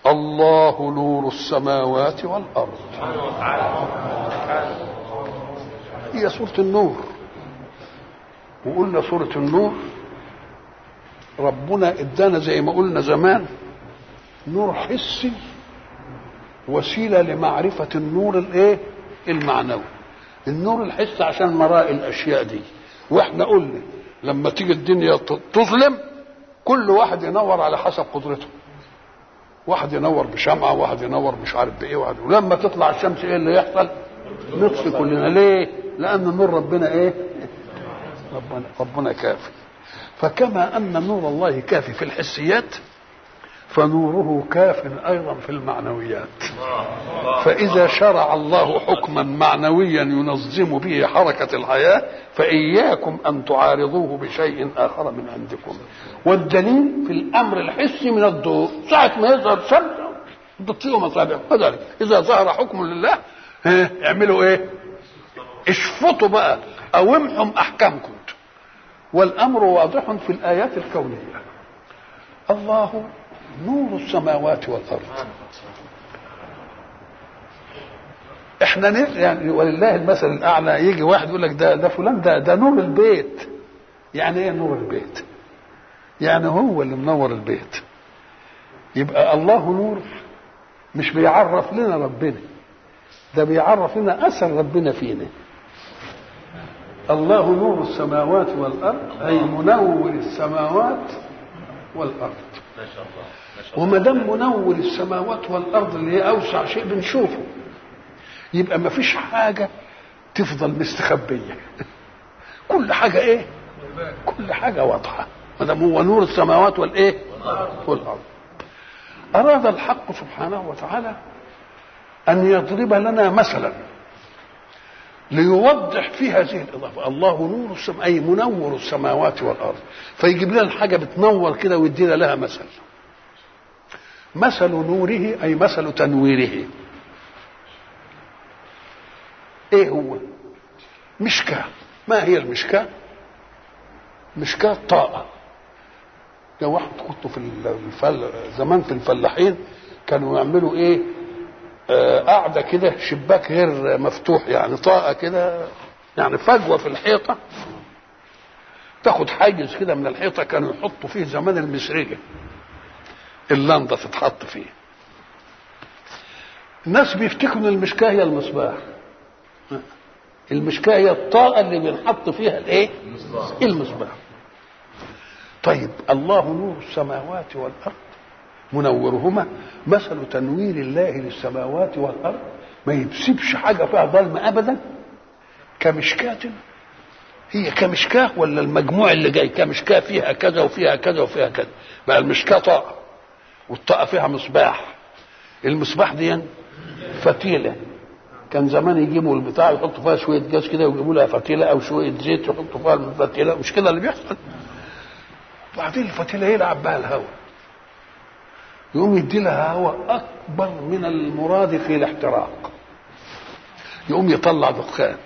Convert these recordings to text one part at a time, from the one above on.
الله نور السماوات والارض هي سوره النور وقلنا سوره النور ربنا ادانا زي ما قلنا زمان نور حسي وسيله لمعرفه النور الايه المعنوي النور الحسي عشان مرائي الاشياء دي واحنا قلنا لما تيجي الدنيا تظلم كل واحد ينور على حسب قدرته واحد ينور بشمعة واحد ينور مش عارف بايه واحد ولما تطلع الشمس ايه اللي يحصل نطفي كلنا ليه لان نور ربنا ايه ربنا ربنا كافي فكما ان نور الله كافي في الحسيات فنوره كاف ايضا في المعنويات فاذا شرع الله حكما معنويا ينظم به حركه الحياه فاياكم ان تعارضوه بشيء اخر من عندكم والدليل في الامر الحسي من الضوء ساعه ما يظهر شمس تطفئوا مصابيح كذلك اذا ظهر حكم لله اعملوا ايه اشفطوا بقى او امحوا احكامكم والامر واضح في الايات الكونيه الله نور السماوات والارض احنا يعني ولله المثل الاعلى يجي واحد يقول لك ده ده فلان ده ده نور البيت يعني ايه نور البيت يعني هو اللي منور البيت يبقى الله نور مش بيعرف لنا ربنا ده بيعرف لنا اثر ربنا فينا الله نور السماوات والارض اي منور السماوات والارض ما شاء الله ما شاء وما دام منور السماوات والارض اللي هي اوسع شيء بنشوفه يبقى ما فيش حاجه تفضل مستخبيه كل حاجه ايه كل حاجه واضحه ما دام هو نور السماوات والايه والارض اراد الحق سبحانه وتعالى ان يضرب لنا مثلا ليوضح في هذه الاضافه الله نور السماء اي منور السماوات والارض فيجيب لنا حاجه بتنور كده ويدينا لها مثل مثل نوره اي مثل تنويره ايه هو مشكاه ما هي المشكاه مشكاه طاقه لو واحد كنت في الفل... زمان في الفلاحين كانوا يعملوا ايه آه قاعده كده شباك غير مفتوح يعني طاقه كده يعني فجوه في الحيطه تاخد حيز كده من الحيطه كانوا يحطوا فيه زمان المسرجه اللنده تتحط فيه الناس بيفتكروا ان المشكاه هي المصباح المشكاه هي الطاقه اللي بنحط فيها الايه المصباح طيب الله نور السماوات والارض منورهما مثل تنوير الله للسماوات والارض ما يسيبش حاجه فيها ظلم ابدا كمشكاة هي كمشكاة ولا المجموع اللي جاي كمشكاة فيها كذا وفيها كذا وفيها كذا بقى المشكاة طاقة والطاقة فيها مصباح المصباح دي فتيلة كان زمان يجيبوا البتاع يحطوا فيها شوية جاز كده ويجيبوا لها فتيلة أو شوية زيت يحطوا فيها الفتيلة مش كده اللي بيحصل وبعدين الفتيلة يلعب بها الهواء يقوم يدي لها هواء أكبر من المراد في الاحتراق يقوم يطلع دخان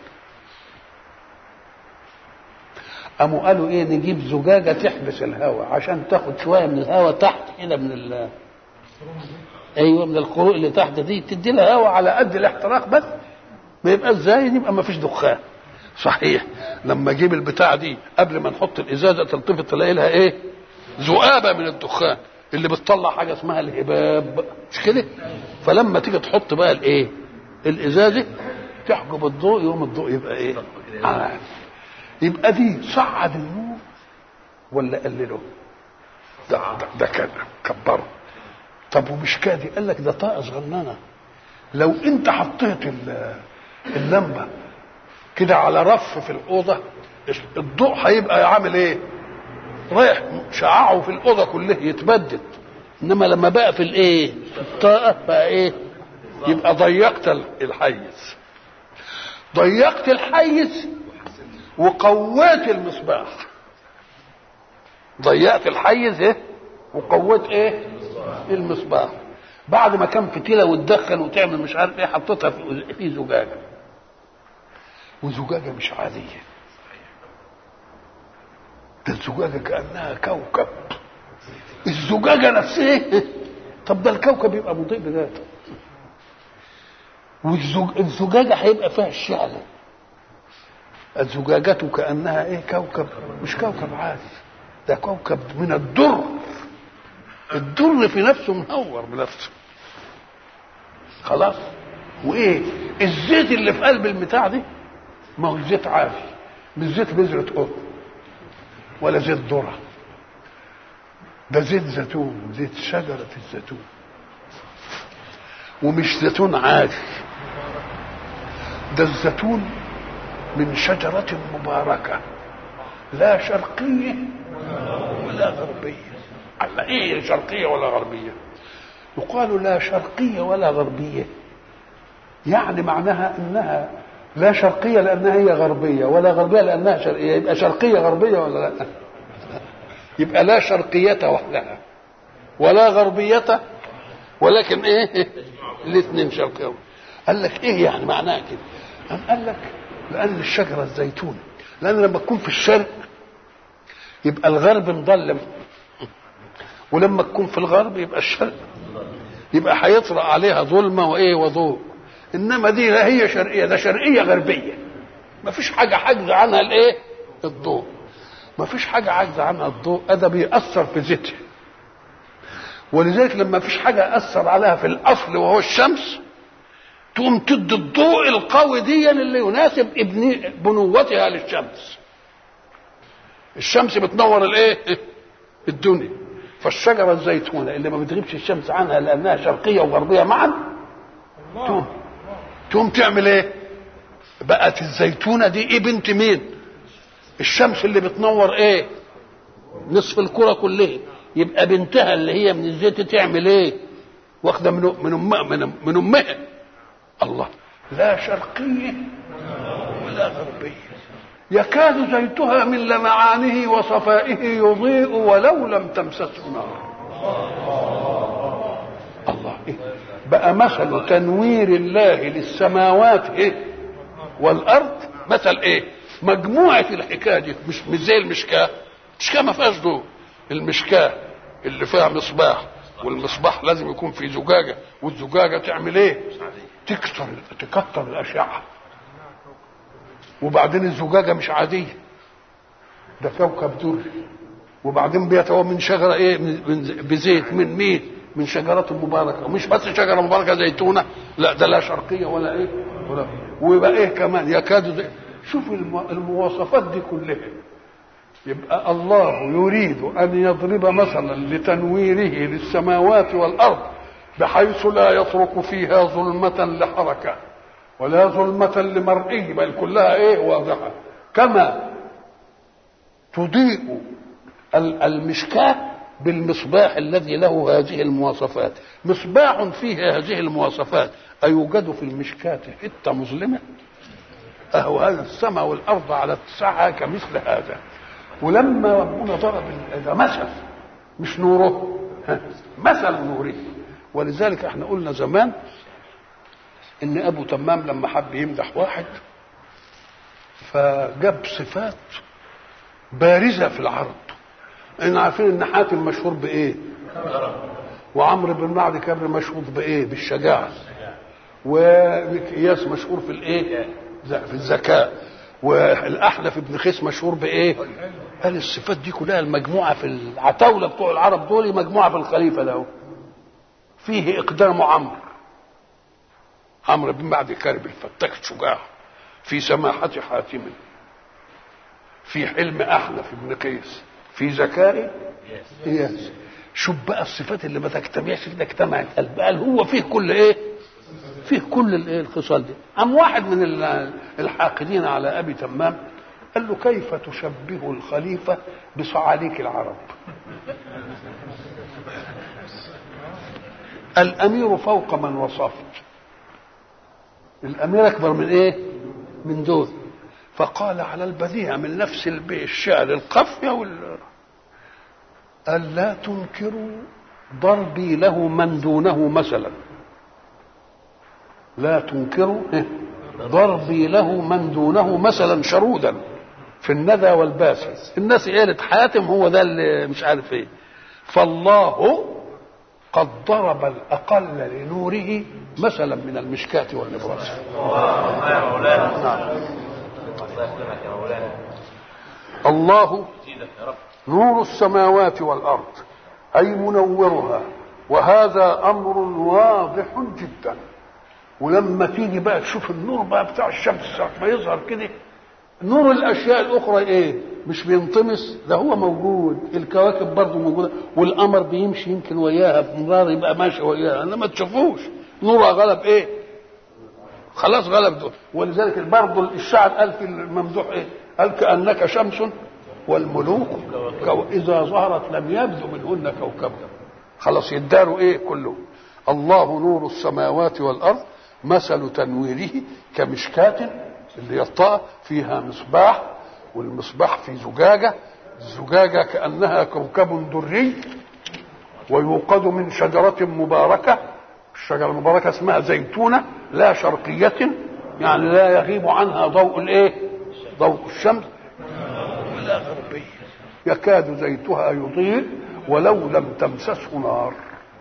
قاموا قالوا ايه نجيب زجاجة تحبس الهواء عشان تاخد شوية من الهواء تحت كده من ال ايوه من القروء اللي تحت دي تدي لها هواء على قد الاحتراق بس ما يبقى ازاي يبقى ما فيش دخان صحيح لما اجيب البتاع دي قبل ما نحط الازازه تلتفت تلاقي لها ايه ذؤابه من الدخان اللي بتطلع حاجه اسمها الهباب مش كده فلما تيجي تحط بقى الايه الازازه تحجب الضوء يوم الضوء يبقى ايه آه. يبقى دي صعد النور ولا قلله ده ده, ده كان كبره طب ومش كادي قال لك ده طاقه صغننه لو انت حطيت اللمبه كده على رف في الاوضه الضوء هيبقى عامل ايه رايح شعاعه في الاوضه كلها يتبدد انما لما بقى في الايه في الطاقه بقى ايه يبقى ضيقت الحيز ضيقت الحيز وقويت المصباح ضيقت الحيز ايه وقويت ايه المصباح بعد ما كان فتيله وتدخن وتعمل مش عارف ايه حطيتها في في زجاجه وزجاجه مش عاديه ده الزجاجه كانها كوكب الزجاجه نفسها طب ده الكوكب يبقى مضيء بذاته والزجاجة هيبقى فيها الشعلة الزجاجة كأنها ايه كوكب مش كوكب عادي ده كوكب من الدر الدر في نفسه منور بنفسه خلاص وايه الزيت اللي في قلب البتاع دي ما هو زيت عادي مش زيت بذرة قطن ولا زيت ذرة ده زيت زيتون زيت شجرة الزيتون ومش زيتون عادي ده الزيتون من شجرة مباركة لا شرقية ولا غربية على ايه شرقية ولا غربية يقال لا شرقية ولا غربية يعني معناها انها لا شرقية لانها هي غربية ولا غربية لانها شرقية يبقى شرقية غربية ولا لا يبقى لا شرقية وحدها ولا غربية ولكن ايه الاثنين شرقية قال لك ايه يعني معناها كده قام قال لك لان الشجره الزيتون لان لما تكون في الشرق يبقى الغرب مظلم ولما تكون في الغرب يبقى الشرق يبقى هيطرأ عليها ظلمه وايه وضوء انما دي لا هي شرقيه ده شرقيه غربيه ما فيش حاجه حاجز عنها الايه الضوء ما فيش حاجه عاجزه عنها الضوء ده بيأثر في ذاتها ولذلك لما فيش حاجه أثر عليها في الاصل وهو الشمس تقوم تدي الضوء القوي دي اللي يناسب ابن بنوتها للشمس الشمس بتنور الايه الدنيا فالشجره الزيتونه اللي ما بتغيبش الشمس عنها لانها شرقيه وغربيه معا تقوم تقوم تعمل ايه بقت الزيتونه دي ايه بنت مين الشمس اللي بتنور ايه نصف الكره كلها يبقى بنتها اللي هي من الزيت تعمل ايه واخده من من امها من, من امها الله لا شرقيه ولا غربيه يكاد زيتها من لمعانه وصفائه يضيء ولو لم تمسسه نار الله إيه؟ بقى مثل تنوير الله للسماوات إيه؟ والارض مثل ايه مجموعه الحكايه دي مش مش زي المشكاه المشكاه ما فيهاش ضوء المشكاه اللي فيها مصباح والمصباح لازم يكون في زجاجه والزجاجه تعمل ايه تكسر تكتر الاشعه وبعدين الزجاجه مش عاديه ده كوكب دري وبعدين بيتوى من شجره ايه من من- بزيت من مين من شجرات مباركه ومش بس شجره مباركه زيتونه لا ده لا شرقيه ولا ايه ولا ويبقى ايه كمان يكاد زي شوف الم- المواصفات دي كلها يبقى الله يريد ان يضرب مثلا لتنويره للسماوات والارض بحيث لا يترك فيها ظلمه لحركه ولا ظلمه لمرئي بل كلها ايه واضحه كما تضيء ال- المشكاه بالمصباح الذي له هذه المواصفات مصباح فيه هذه المواصفات أيوجد في المشكاة حتة مظلمة أهو هذا السماء والأرض على اتساعها كمثل هذا ولما ربنا ضرب ال- ده مثل مش نوره ها، مثل نوره ولذلك احنا قلنا زمان ان ابو تمام لما حب يمدح واحد فجاب صفات بارزه في العرض احنا عارفين ان حاتم مشهور بايه وعمرو بن معد كبر مشهور بايه بالشجاعه ومكياس مشهور في الايه في الذكاء والاحنف بن خيس مشهور بايه قال الصفات دي كلها المجموعه في العتاوله بتوع العرب دول مجموعه في الخليفه ده فيه اقدام عمرو عمرو بن معد كرب الفتاك الشجاع في سماحة حاتم في حلم أحنف بن قيس في ذكاء إياس شوف بقى الصفات اللي ما تجتمعش كده اجتمعت قال قال هو فيه كل ايه فيه كل الايه الخصال دي قام واحد من ال- الحاقدين على ابي تمام قال له كيف تشبه الخليفه بصعاليك العرب الامير فوق من وصفت الامير اكبر من ايه من دول فقال على البديهه من نفس البيت الشعر القافيه وال قال لا تنكروا ضربي له من دونه مثلا لا تنكروا إيه؟ ضربي له من دونه مثلا شرودا في الندى والباسل الناس قالت حاتم هو ده اللي مش عارف ايه فالله قد ضرب الأقل لنوره مثلا من المشكاة والنبراس الله يا مولانا نعم الله يسلمك يا مولانا الله يزيدك يا رب نور السماوات والأرض أي منورها وهذا أمر واضح جدا ولما تيجي بقى تشوف النور بقى بتاع الشمس ساعة ما يظهر كده نور الأشياء الأخرى إيه مش بينطمس ده هو موجود الكواكب برضه موجودة والقمر بيمشي يمكن وياها بمرار يبقى ماشي وياها إنما تشوفوش نورها غلب إيه خلاص غلب دول ولذلك برضه الشاعر قال في الممدوح ايه؟ قال كانك شمس والملوك كو اذا ظهرت لم يبدو منهن كوكب خلاص يداروا ايه كله الله نور السماوات والارض مثل تنويره كمشكاة اللي يطأ فيها مصباح والمصباح في زجاجة الزجاجة كأنها كوكب دري ويوقد من شجرة مباركة الشجرة المباركة اسمها زيتونة لا شرقية يعني لا يغيب عنها ضوء الايه ضوء الشمس ولا غربية يكاد زيتها يضيء ولو لم تمسسه نار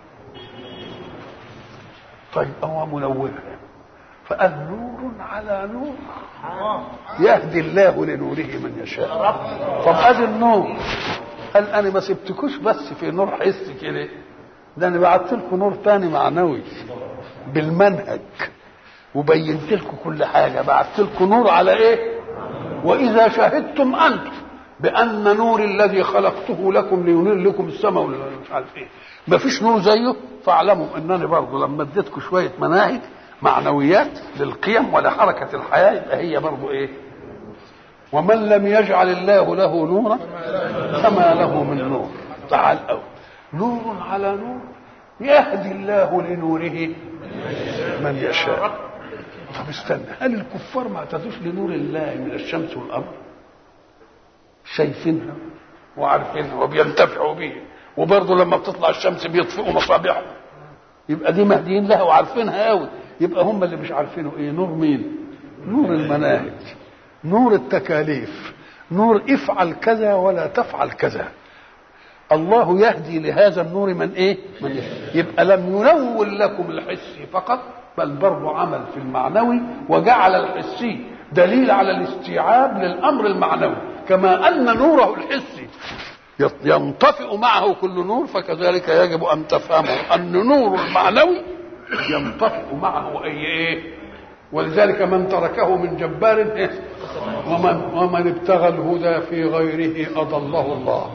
طيب هو منور فقال نور على نور يهدي الله لنوره من يشاء طب ادي النور قال انا ما سبتكوش بس في نور حسي كده ده انا بعت لكم نور تاني معنوي بالمنهج وبينت لكم كل حاجه بعت لكم نور على ايه واذا شهدتم انتم بان نور الذي خلقته لكم لينير لكم السماء ولا مش عارف ايه ما فيش نور زيه فاعلموا انني برضه لما اديتكم شويه مناهج معنويات للقيم ولحركه الحياه يبقى هي برضه ايه ومن لم يجعل الله له نورا فما له من نور تعال أو. نور على نور يهدي الله لنوره من يشاء طب استنى هل الكفار ما اعتدوش لنور الله من الشمس والقمر شايفينها وعارفينها وبينتفعوا به وبرضه لما بتطلع الشمس بيطفئوا مصابيحهم يبقى دي مهديين لها وعارفينها قوي يبقى هم اللي مش عارفينه ايه نور مين نور المناهج نور التكاليف نور افعل كذا ولا تفعل كذا الله يهدي لهذا النور من ايه من إيه؟ يبقى لم ينور لكم الحسي فقط بل برضه عمل في المعنوي وجعل الحسي دليل على الاستيعاب للامر المعنوي كما ان نوره الحسي ينطفئ معه كل نور فكذلك يجب ان تفهموا ان نور المعنوي ينطفئ معه اي ايه ولذلك من تركه من جبار إيه؟ ومن ومن ابتغى الهدى في غيره اضله الله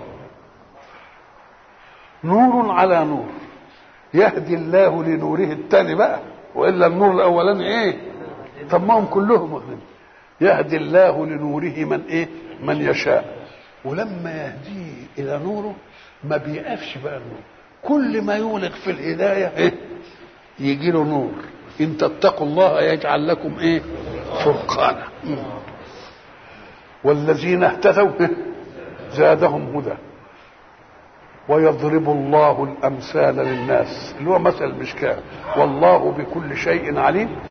نور على نور يهدي الله لنوره الثاني بقى والا النور الاولاني ايه طب ما هم كلهم مؤمنين يهدي الله لنوره من ايه من يشاء ولما يهديه الى نوره ما بيقفش بقى النور كل ما يولغ في الهدايه ايه يجي له نور ان تتقوا الله يجعل لكم ايه فرقانا والذين اهتدوا زادهم هدى ويضرب الله الامثال للناس اللي هو مثل المشكاه والله بكل شيء عليم